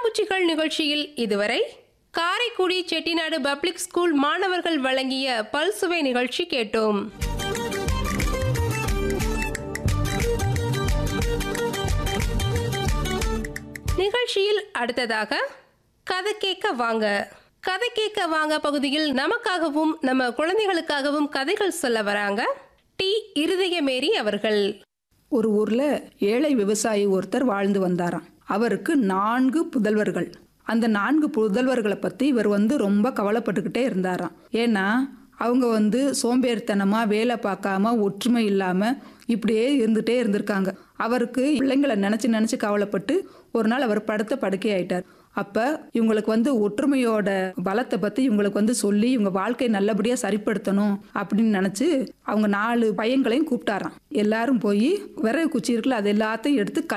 பட்டாம்பூச்சிகள் நிகழ்ச்சியில் இதுவரை காரைக்குடி செட்டிநாடு பப்ளிக் ஸ்கூல் மாணவர்கள் வழங்கிய பல்சுவை நிகழ்ச்சி கேட்டோம் நிகழ்ச்சியில் அடுத்ததாக கதை கேட்க வாங்க கதை கேட்க வாங்க பகுதியில் நமக்காகவும் நம்ம குழந்தைகளுக்காகவும் கதைகள் சொல்ல வராங்க டி இருதயமேரி அவர்கள் ஒரு ஊர்ல ஏழை விவசாயி ஒருத்தர் வாழ்ந்து வந்தாராம் அவருக்கு நான்கு புதல்வர்கள் அந்த நான்கு புதல்வர்களை பத்தி இவர் வந்து ரொம்ப கவலைப்பட்டுக்கிட்டே இருந்தாராம் ஏன்னா அவங்க வந்து சோம்பேறித்தனமா வேலை பார்க்காம ஒற்றுமை இல்லாம இப்படியே இருந்துட்டே இருந்திருக்காங்க அவருக்கு பிள்ளைங்களை நினைச்சு நினைச்சு கவலைப்பட்டு ஒரு நாள் அவர் படுத்த படுக்கை ஆயிட்டார் அப்ப இவங்களுக்கு வந்து ஒற்றுமையோட பலத்தை பத்தி இவங்களுக்கு வந்து சொல்லி இவங்க வாழ்க்கையை நல்லபடியா சரிப்படுத்தணும் அப்படின்னு நினைச்சு அவங்க நாலு பையன்களையும் கூப்பிட்டாராம் எல்லாரும் போய் விறகு குச்சி இருக்குல்ல அது எல்லாத்தையும் எடுத்து